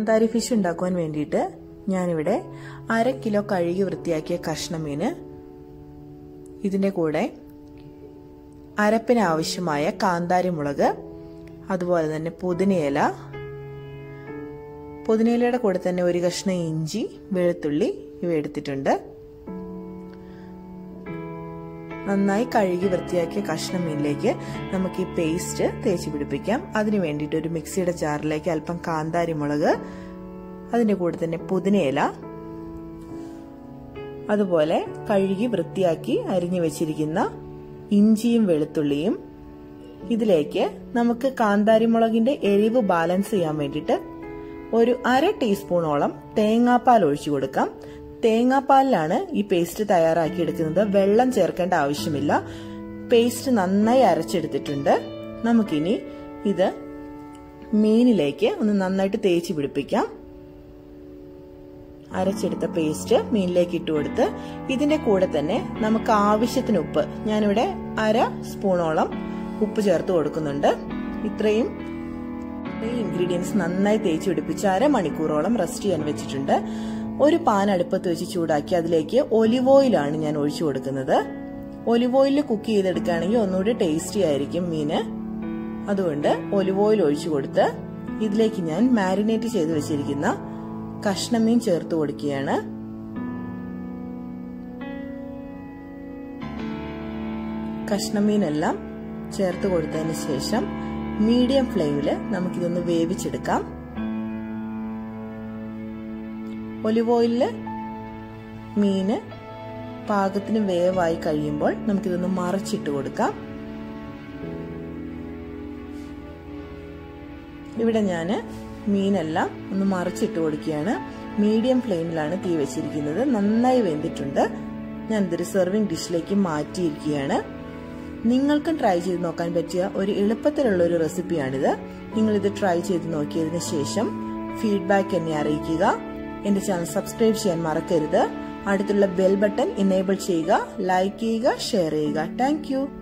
കാന്താരി ഫിഷ് ഉണ്ടാക്കുവാൻ വേണ്ടിയിട്ട് ഞാനിവിടെ അര കിലോ കഴുകി വൃത്തിയാക്കിയ കഷ്ണമീന് ഇതിൻ്റെ കൂടെ അരപ്പിന് ആവശ്യമായ കാന്താരി മുളക് അതുപോലെ തന്നെ പുതിനയില പുതിനയിലയുടെ കൂടെ തന്നെ ഒരു കഷ്ണം ഇഞ്ചി വെളുത്തുള്ളി ഇവ എടുത്തിട്ടുണ്ട് നന്നായി കഴുകി വൃത്തിയാക്കിയ കഷ്ണം മീനിലേക്ക് നമുക്ക് ഈ പേസ്റ്റ് തേച്ച് പിടിപ്പിക്കാം അതിന് വേണ്ടിയിട്ട് ഒരു മിക്സിയുടെ ജാറിലേക്ക് അല്പം കാന്താരി മുളക് അതിൻ്റെ കൂടെ തന്നെ പുതിനയില അതുപോലെ കഴുകി വൃത്തിയാക്കി അരിഞ്ഞു വെച്ചിരിക്കുന്ന ഇഞ്ചിയും വെളുത്തുള്ളിയും ഇതിലേക്ക് നമുക്ക് കാന്താരി മുളകിന്റെ എരിവ് ബാലൻസ് ചെയ്യാൻ വേണ്ടിയിട്ട് ഒരു അര ടീസ്പൂണോളം തേങ്ങാപ്പാൽ ഒഴിച്ചു കൊടുക്കാം തേങ്ങാപ്പാലിലാണ് ഈ പേസ്റ്റ് തയ്യാറാക്കി എടുക്കുന്നത് വെള്ളം ചേർക്കേണ്ട ആവശ്യമില്ല പേസ്റ്റ് നന്നായി അരച്ചെടുത്തിട്ടുണ്ട് നമുക്കിനി ഇത് മീനിലേക്ക് ഒന്ന് നന്നായിട്ട് തേച്ച് പിടിപ്പിക്കാം അരച്ചെടുത്ത പേസ്റ്റ് മീനിലേക്ക് ഇട്ട് കൊടുത്ത് ഇതിന്റെ കൂടെ തന്നെ നമുക്ക് ആവശ്യത്തിന് ഉപ്പ് ഞാനിവിടെ അര സ്പൂണോളം ഉപ്പ് ചേർത്ത് കൊടുക്കുന്നുണ്ട് ഇത്രയും ഈ ഇൻഗ്രീഡിയൻസ് നന്നായി തേച്ച് പിടിപ്പിച്ച് അരമണിക്കൂറോളം റെസ്റ്റ് ചെയ്യാൻ വെച്ചിട്ടുണ്ട് ഒരു പാൻ അടുപ്പത്ത് വെച്ച് ചൂടാക്കി അതിലേക്ക് ഒലിവ് ഓയിലാണ് ഞാൻ ഒഴിച്ചു കൊടുക്കുന്നത് ഒലിവ് ഓയിലിൽ കുക്ക് ചെയ്തെടുക്കുകയാണെങ്കിൽ ഒന്നുകൂടി ടേസ്റ്റി ആയിരിക്കും മീന് അതുകൊണ്ട് ഒലിവ് ഓയിൽ ഒഴിച്ചു കൊടുത്ത് ഇതിലേക്ക് ഞാൻ മാരിനേറ്റ് ചെയ്ത് വെച്ചിരിക്കുന്ന കഷ്ണമീൻ ചേർത്ത് കൊടുക്കുകയാണ് കഷ്ണമീനെല്ലാം ചേർത്ത് കൊടുത്തതിന് ശേഷം മീഡിയം ഫ്ലെയിമിൽ നമുക്കിതൊന്ന് വേവിച്ചെടുക്കാം ഒലിവ് ഓയിലിൽ മീന് പാകത്തിന് വേവായി കഴിയുമ്പോൾ നമുക്കിതൊന്ന് മറിച്ചിട്ട് കൊടുക്കാം ഇവിടെ ഞാൻ മീനെല്ലാം ഒന്ന് മറിച്ചിട്ട് കൊടുക്കുകയാണ് മീഡിയം ഫ്ലെയിമിലാണ് തീ വെച്ചിരിക്കുന്നത് നന്നായി വെന്തിട്ടുണ്ട് ഞാൻ ഇതൊരു സെർവിങ് ഡിഷിലേക്ക് മാറ്റിയിരിക്കുകയാണ് നിങ്ങൾക്കും ട്രൈ ചെയ്ത് നോക്കാൻ പറ്റിയ ഒരു എളുപ്പത്തിലുള്ള ഒരു റെസിപ്പിയാണിത് നിങ്ങൾ ഇത് ട്രൈ ചെയ്ത് നോക്കിയതിന് ശേഷം ഫീഡ്ബാക്ക് എന്നെ അറിയിക്കുക എന്റെ ചാനൽ സബ്സ്ക്രൈബ് ചെയ്യാൻ മറക്കരുത് അടുത്തുള്ള ബെൽ ബട്ടൺ എനേബിൾ ചെയ്യുക ലൈക്ക് ചെയ്യുക ഷെയർ ചെയ്യുക താങ്ക്